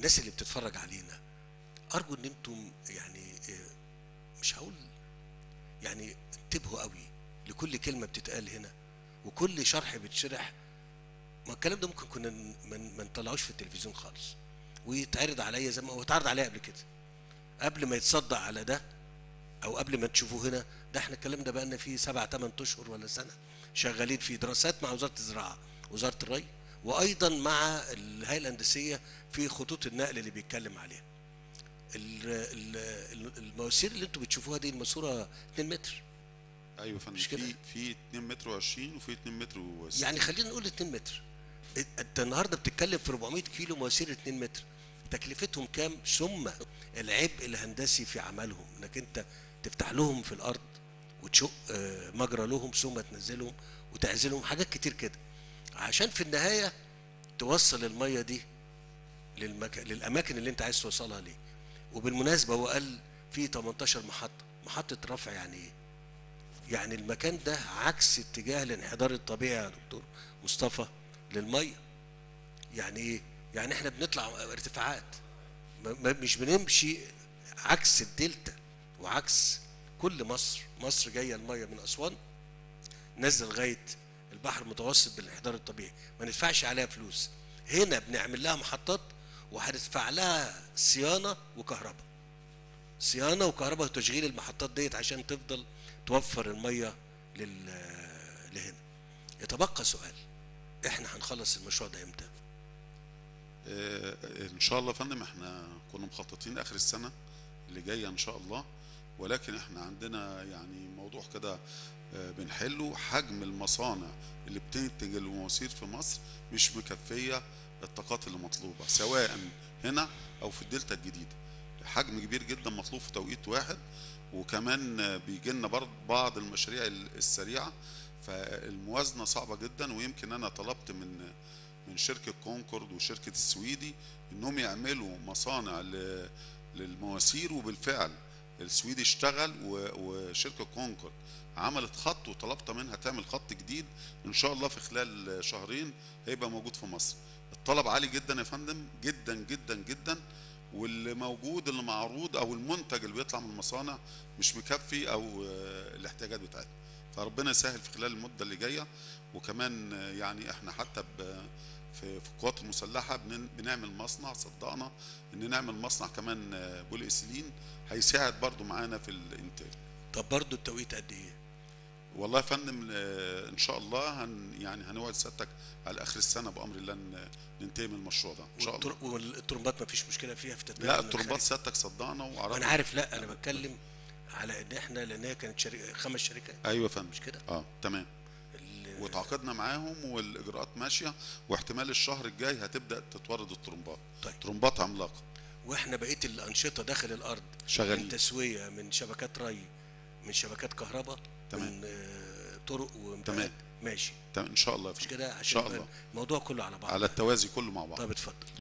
الناس اللي بتتفرج علينا ارجو ان انتم يعني آه، مش هقول يعني انتبهوا قوي لكل كلمه بتتقال هنا وكل شرح بيتشرح ما الكلام ده ممكن كنا ن- ما ن- ما نطلعوش في التلفزيون خالص ويتعرض عليا زي ما هو اتعرض عليا قبل كده قبل ما يتصدق على ده او قبل ما تشوفوه هنا ده احنا الكلام ده بقالنا فيه سبع ثمان اشهر ولا سنه شغالين في دراسات مع وزاره الزراعه وزاره الري وايضا مع الهيئه الهندسيه في خطوط النقل اللي بيتكلم عليها ال- ال- المواسير اللي انتوا بتشوفوها دي الماسوره 2 متر ايوه يا فندم مش كده؟ في في 2 متر و20 وفي 2 متر و يعني خلينا نقول 2 متر انت النهارده بتتكلم في 400 كيلو مواسير 2 متر تكلفتهم كام ثم العبء الهندسي في عملهم انك انت تفتح لهم في الارض وتشق آه، مجرى لهم ثم تنزلهم وتعزلهم حاجات كتير كده عشان في النهايه توصل الميه دي للمك... للاماكن اللي انت عايز توصلها ليه وبالمناسبه هو قال في 18 محطه محطه رفع يعني ايه يعني المكان ده عكس اتجاه الانحدار الطبيعي يا دكتور مصطفى للميه يعني ايه يعني احنا بنطلع ارتفاعات ما- ما- مش بنمشي عكس الدلتا وعكس كل مصر مصر جايه الميه من اسوان نازله لغايه البحر المتوسط بالانحدار الطبيعي ما ندفعش عليها فلوس هنا بنعمل لها محطات وهندفع لها صيانه وكهرباء صيانه وكهرباء وتشغيل المحطات ديت عشان تفضل توفر الميه لل لهنا يتبقى سؤال احنا هنخلص المشروع ده امتى آه، ان شاء الله يا فندم احنا كنا مخططين اخر السنه اللي جايه ان شاء الله ولكن احنا عندنا يعني موضوع كده آه، بنحله حجم المصانع اللي بتنتج المواسير في مصر مش مكفيه الطاقات اللي مطلوبه سواء هنا او في الدلتا الجديده حجم كبير جدا مطلوب في توقيت واحد وكمان آه، بيجي لنا برضه بعض المشاريع السريعه فالموازنه صعبه جدا ويمكن انا طلبت من من شركه كونكورد وشركه السويدي انهم يعملوا مصانع ل- للمواسير وبالفعل السويدي اشتغل و- وشركه كونكورد عملت خط وطلبت منها تعمل خط جديد ان شاء الله في خلال شهرين هيبقى موجود في مصر الطلب عالي جدا يا فندم جدا جدا جدا واللي موجود اللي معروض او المنتج اللي بيطلع من المصانع مش مكفي او آه، الاحتياجات بتاعتنا فربنا يسهل في خلال المده اللي جايه وكمان آه، يعني احنا حتى ب- في في القوات المسلحه بن- بنعمل مصنع صدقنا ان نعمل مصنع كمان آه، بولي اسيلين هيساعد برضو معانا في الانتاج طب برضو التوقيت قد ايه والله يا فندم آه، ان شاء الله هن يعني هنوعد سيادتك على اخر السنه بامر الله ن- ننتهي من المشروع ده ان شاء الله والتر- والترمبات ما فيش مشكله فيها في تدبير لا من الترمبات الخارج. سيادتك صدقنا وعرفنا انا عارف لا انا بتكلم على ان احنا لان هي كانت شركه خمس شركات ايوه يا فندم مش كده اه تمام ال- وتعاقدنا معاهم والاجراءات ماشيه واحتمال الشهر الجاي هتبدا تتورد الترمبات طيب. ترمبات عملاقه واحنا بقيه الانشطه داخل الارض من شغالين تسويه من شبكات ري من شبكات كهرباء تمام. من آه، طرق وامداد تمام. ماشي تمام ان شاء الله يا مش فندم. كده ان عشان شاء يبقى الله الموضوع كله على بعض على التوازي كله مع بعض طب اتفضل